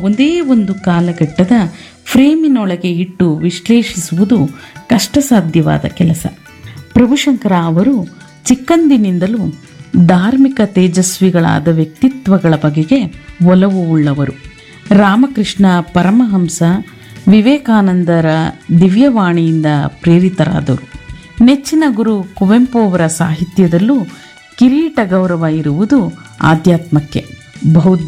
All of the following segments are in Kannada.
ಒಂದೇ ಒಂದು ಕಾಲಘಟ್ಟದ ಫ್ರೇಮಿನೊಳಗೆ ಇಟ್ಟು ವಿಶ್ಲೇಷಿಸುವುದು ಕಷ್ಟಸಾಧ್ಯವಾದ ಕೆಲಸ ಪ್ರಭುಶಂಕರ ಅವರು ಚಿಕ್ಕಂದಿನಿಂದಲೂ ಧಾರ್ಮಿಕ ತೇಜಸ್ವಿಗಳಾದ ವ್ಯಕ್ತಿತ್ವಗಳ ಬಗೆಗೆ ಒಲವು ಉಳ್ಳವರು ರಾಮಕೃಷ್ಣ ಪರಮಹಂಸ ವಿವೇಕಾನಂದರ ದಿವ್ಯವಾಣಿಯಿಂದ ಪ್ರೇರಿತರಾದರು ನೆಚ್ಚಿನ ಗುರು ಕುವೆಂಪು ಅವರ ಸಾಹಿತ್ಯದಲ್ಲೂ ಕಿರೀಟ ಗೌರವ ಇರುವುದು ಆಧ್ಯಾತ್ಮಕ್ಕೆ ಬೌದ್ಧ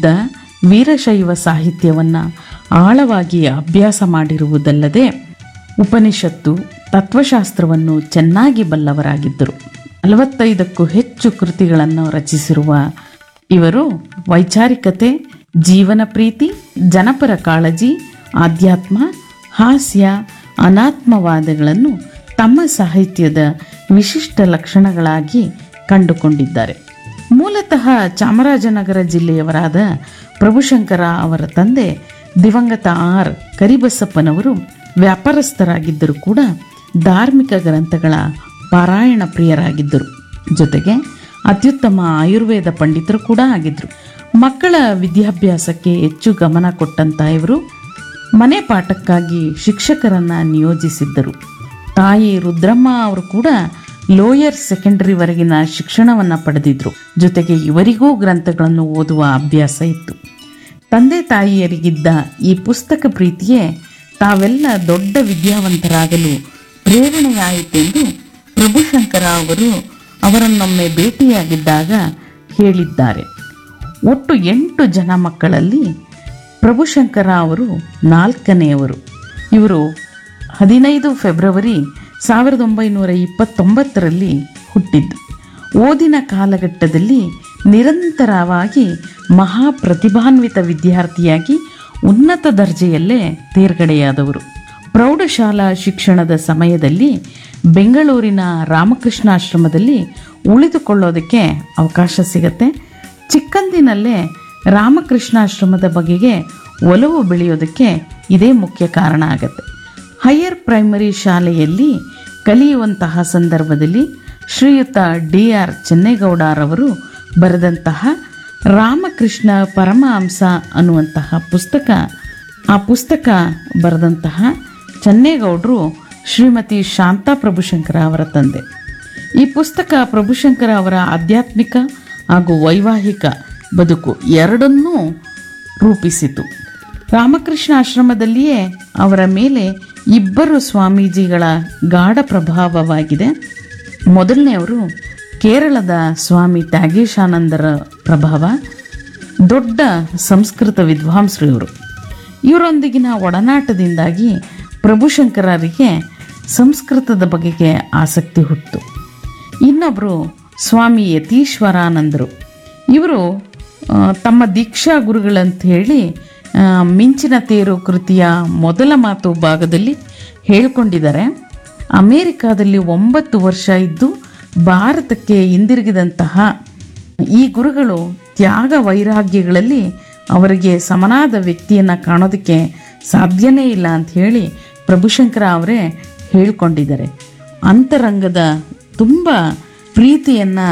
ವೀರಶೈವ ಸಾಹಿತ್ಯವನ್ನು ಆಳವಾಗಿ ಅಭ್ಯಾಸ ಮಾಡಿರುವುದಲ್ಲದೆ ಉಪನಿಷತ್ತು ತತ್ವಶಾಸ್ತ್ರವನ್ನು ಚೆನ್ನಾಗಿ ಬಲ್ಲವರಾಗಿದ್ದರು ನಲವತ್ತೈದಕ್ಕೂ ಹೆಚ್ಚು ಕೃತಿಗಳನ್ನು ರಚಿಸಿರುವ ಇವರು ವೈಚಾರಿಕತೆ ಜೀವನ ಪ್ರೀತಿ ಜನಪರ ಕಾಳಜಿ ಆಧ್ಯಾತ್ಮ ಹಾಸ್ಯ ಅನಾತ್ಮವಾದಗಳನ್ನು ತಮ್ಮ ಸಾಹಿತ್ಯದ ವಿಶಿಷ್ಟ ಲಕ್ಷಣಗಳಾಗಿ ಕಂಡುಕೊಂಡಿದ್ದಾರೆ ಮೂಲತಃ ಚಾಮರಾಜನಗರ ಜಿಲ್ಲೆಯವರಾದ ಪ್ರಭುಶಂಕರ ಅವರ ತಂದೆ ದಿವಂಗತ ಆರ್ ಕರಿಬಸಪ್ಪನವರು ವ್ಯಾಪಾರಸ್ಥರಾಗಿದ್ದರೂ ಕೂಡ ಧಾರ್ಮಿಕ ಗ್ರಂಥಗಳ ಪಾರಾಯಣ ಪ್ರಿಯರಾಗಿದ್ದರು ಜೊತೆಗೆ ಅತ್ಯುತ್ತಮ ಆಯುರ್ವೇದ ಪಂಡಿತರು ಕೂಡ ಆಗಿದ್ದರು ಮಕ್ಕಳ ವಿದ್ಯಾಭ್ಯಾಸಕ್ಕೆ ಹೆಚ್ಚು ಗಮನ ಕೊಟ್ಟಂತ ಇವರು ಮನೆ ಪಾಠಕ್ಕಾಗಿ ಶಿಕ್ಷಕರನ್ನ ನಿಯೋಜಿಸಿದ್ದರು ತಾಯಿ ರುದ್ರಮ್ಮ ಅವರು ಕೂಡ ಲೋಯರ್ ಸೆಕೆಂಡರಿವರೆಗಿನ ಶಿಕ್ಷಣವನ್ನು ಪಡೆದಿದ್ರು ಜೊತೆಗೆ ಇವರಿಗೂ ಗ್ರಂಥಗಳನ್ನು ಓದುವ ಅಭ್ಯಾಸ ಇತ್ತು ತಂದೆ ತಾಯಿಯರಿಗಿದ್ದ ಈ ಪುಸ್ತಕ ಪ್ರೀತಿಯೇ ತಾವೆಲ್ಲ ದೊಡ್ಡ ವಿದ್ಯಾವಂತರಾಗಲು ಪ್ರೇರಣೆಯಾಯಿತೆಂದು ಪ್ರಭುಶಂಕರ ಅವರು ಅವರನ್ನೊಮ್ಮೆ ಭೇಟಿಯಾಗಿದ್ದಾಗ ಹೇಳಿದ್ದಾರೆ ಒಟ್ಟು ಎಂಟು ಜನ ಮಕ್ಕಳಲ್ಲಿ ಪ್ರಭುಶಂಕರ ಅವರು ನಾಲ್ಕನೆಯವರು ಇವರು ಹದಿನೈದು ಫೆಬ್ರವರಿ ಸಾವಿರದ ಒಂಬೈನೂರ ಇಪ್ಪತ್ತೊಂಬತ್ತರಲ್ಲಿ ಹುಟ್ಟಿದ್ದು ಓದಿನ ಕಾಲಘಟ್ಟದಲ್ಲಿ ನಿರಂತರವಾಗಿ ಮಹಾಪ್ರತಿಭಾನ್ವಿತ ವಿದ್ಯಾರ್ಥಿಯಾಗಿ ಉನ್ನತ ದರ್ಜೆಯಲ್ಲೇ ತೇರ್ಗಡೆಯಾದವರು ಪ್ರೌಢಶಾಲಾ ಶಿಕ್ಷಣದ ಸಮಯದಲ್ಲಿ ಬೆಂಗಳೂರಿನ ರಾಮಕೃಷ್ಣಾಶ್ರಮದಲ್ಲಿ ಉಳಿದುಕೊಳ್ಳೋದಕ್ಕೆ ಅವಕಾಶ ಸಿಗತ್ತೆ ಚಿಕ್ಕಂದಿನಲ್ಲೇ ರಾಮಕೃಷ್ಣಾಶ್ರಮದ ಬಗೆಗೆ ಒಲವು ಬೆಳೆಯೋದಕ್ಕೆ ಇದೇ ಮುಖ್ಯ ಕಾರಣ ಆಗತ್ತೆ ಹೈಯರ್ ಪ್ರೈಮರಿ ಶಾಲೆಯಲ್ಲಿ ಕಲಿಯುವಂತಹ ಸಂದರ್ಭದಲ್ಲಿ ಶ್ರೀಯುತ ಡಿ ಆರ್ ಚೆನ್ನೇಗೌಡರವರು ಬರೆದಂತಹ ರಾಮಕೃಷ್ಣ ಪರಮಹಂಸ ಅನ್ನುವಂತಹ ಪುಸ್ತಕ ಆ ಪುಸ್ತಕ ಬರೆದಂತಹ ಚೆನ್ನೇಗೌಡರು ಶ್ರೀಮತಿ ಶಾಂತಾ ಪ್ರಭುಶಂಕರ ಅವರ ತಂದೆ ಈ ಪುಸ್ತಕ ಪ್ರಭುಶಂಕರ ಅವರ ಆಧ್ಯಾತ್ಮಿಕ ಹಾಗೂ ವೈವಾಹಿಕ ಬದುಕು ಎರಡನ್ನೂ ರೂಪಿಸಿತು ರಾಮಕೃಷ್ಣ ಆಶ್ರಮದಲ್ಲಿಯೇ ಅವರ ಮೇಲೆ ಇಬ್ಬರು ಸ್ವಾಮೀಜಿಗಳ ಗಾಢ ಪ್ರಭಾವವಾಗಿದೆ ಮೊದಲನೆಯವರು ಕೇರಳದ ಸ್ವಾಮಿ ತ್ಯಾಗೇಶಾನಂದರ ಪ್ರಭಾವ ದೊಡ್ಡ ಸಂಸ್ಕೃತ ವಿದ್ವಾಂಸರು ಇವರು ಇವರೊಂದಿಗಿನ ಒಡನಾಟದಿಂದಾಗಿ ಪ್ರಭುಶಂಕರರಿಗೆ ಸಂಸ್ಕೃತದ ಬಗೆಗೆ ಆಸಕ್ತಿ ಹುಟ್ಟಿತು ಇನ್ನೊಬ್ಬರು ಸ್ವಾಮಿ ಯತೀಶ್ವರಾನಂದರು ಇವರು ಆ, ತಮ್ಮ ದೀಕ್ಷಾ ಗುರುಗಳಂತ ಹೇಳಿ ಆ, ಮಿಂಚಿನ ತೇರು ಕೃತಿಯ ಮೊದಲ ಮಾತು ಭಾಗದಲ್ಲಿ ಹೇಳಿಕೊಂಡಿದ್ದಾರೆ ಅಮೇರಿಕಾದಲ್ಲಿ ಒಂಬತ್ತು ವರ್ಷ ಇದ್ದು ಭಾರತಕ್ಕೆ ಹಿಂದಿರುಗಿದಂತಹ ಈ ಗುರುಗಳು ತ್ಯಾಗ ವೈರಾಗ್ಯಗಳಲ್ಲಿ ಅವರಿಗೆ ಸಮನಾದ ವ್ಯಕ್ತಿಯನ್ನು ಕಾಣೋದಕ್ಕೆ ಸಾಧ್ಯನೇ ಇಲ್ಲ ಅಂತ ಹೇಳಿ ಪ್ರಭುಶಂಕರ ಅವರೇ ಹೇಳಿಕೊಂಡಿದ್ದಾರೆ ಅಂತರಂಗದ ತುಂಬ ಪ್ರೀತಿಯನ್ನು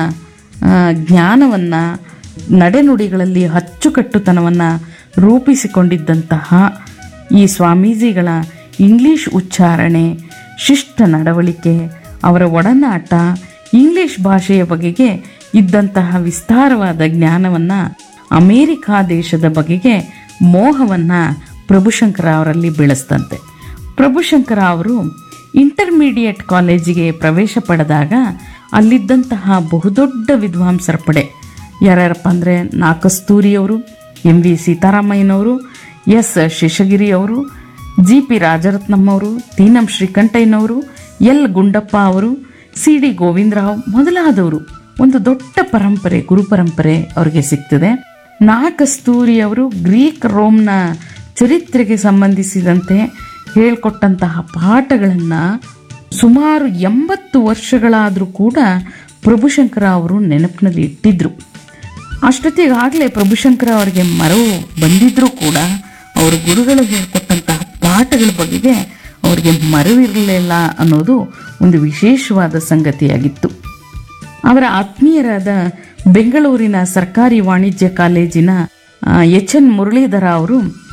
ಜ್ಞಾನವನ್ನು ನಡೆನುಡಿಗಳಲ್ಲಿ ಅಚ್ಚುಕಟ್ಟುತನವನ್ನು ರೂಪಿಸಿಕೊಂಡಿದ್ದಂತಹ ಈ ಸ್ವಾಮೀಜಿಗಳ ಇಂಗ್ಲಿಷ್ ಉಚ್ಚಾರಣೆ ಶಿಷ್ಟ ನಡವಳಿಕೆ ಅವರ ಒಡನಾಟ ಇಂಗ್ಲಿಷ್ ಭಾಷೆಯ ಬಗೆಗೆ ಇದ್ದಂತಹ ವಿಸ್ತಾರವಾದ ಜ್ಞಾನವನ್ನು ಅಮೇರಿಕಾ ದೇಶದ ಬಗೆಗೆ ಮೋಹವನ್ನು ಪ್ರಭುಶಂಕರ ಅವರಲ್ಲಿ ಬೆಳೆಸ್ತಂತೆ ಪ್ರಭುಶಂಕರ ಅವರು ಇಂಟರ್ಮೀಡಿಯೇಟ್ ಕಾಲೇಜಿಗೆ ಪ್ರವೇಶ ಪಡೆದಾಗ ಅಲ್ಲಿದ್ದಂತಹ ಬಹುದೊಡ್ಡ ವಿದ್ವಾಂಸರ ಪಡೆ ಯಾರ್ಯಾರಪ್ಪ ಅಂದರೆ ನಾ ಕಸ್ತೂರಿಯವರು ಎಂ ವಿ ಸೀತಾರಾಮಯ್ಯನವರು ಎಸ್ ಶೇಷಗಿರಿ ಅವರು ಜಿ ಪಿ ರಾಜರತ್ನಮ್ಮವರು ತೀನಂ ಶ್ರೀಕಂಠಯ್ಯನವರು ಎಲ್ ಗುಂಡಪ್ಪ ಅವರು ಸಿ ಡಿ ಗೋವಿಂದರಾವ್ ಮೊದಲಾದವರು ಒಂದು ದೊಡ್ಡ ಪರಂಪರೆ ಗುರು ಪರಂಪರೆ ಅವರಿಗೆ ಸಿಗ್ತದೆ ನಾ ಕಸ್ತೂರಿ ಅವರು ಗ್ರೀಕ್ ರೋಮ್ನ ಚರಿತ್ರೆಗೆ ಸಂಬಂಧಿಸಿದಂತೆ ಹೇಳ್ಕೊಟ್ಟಂತಹ ಪಾಠಗಳನ್ನು ಸುಮಾರು ಎಂಬತ್ತು ವರ್ಷಗಳಾದರೂ ಕೂಡ ಪ್ರಭುಶಂಕರ ಅವರು ನೆನಪಿನಲ್ಲಿ ಇಟ್ಟಿದ್ರು ಅಷ್ಟೊತ್ತಿಗಾಗಲೇ ಪ್ರಭುಶಂಕರ ಅವರಿಗೆ ಮರವು ಬಂದಿದ್ರೂ ಕೂಡ ಅವರ ಗುರುಗಳು ಹೇಳ್ಕೊಟ್ಟಂತಹ ಪಾಠಗಳ ಬಗೆಗೆ ಅವರಿಗೆ ಮರವಿರಲಿಲ್ಲ ಅನ್ನೋದು ಒಂದು ವಿಶೇಷವಾದ ಸಂಗತಿಯಾಗಿತ್ತು ಅವರ ಆತ್ಮೀಯರಾದ ಬೆಂಗಳೂರಿನ ಸರ್ಕಾರಿ ವಾಣಿಜ್ಯ ಕಾಲೇಜಿನ ಎಚ್ ಎನ್ ಮುರಳೀಧರ ಅವರು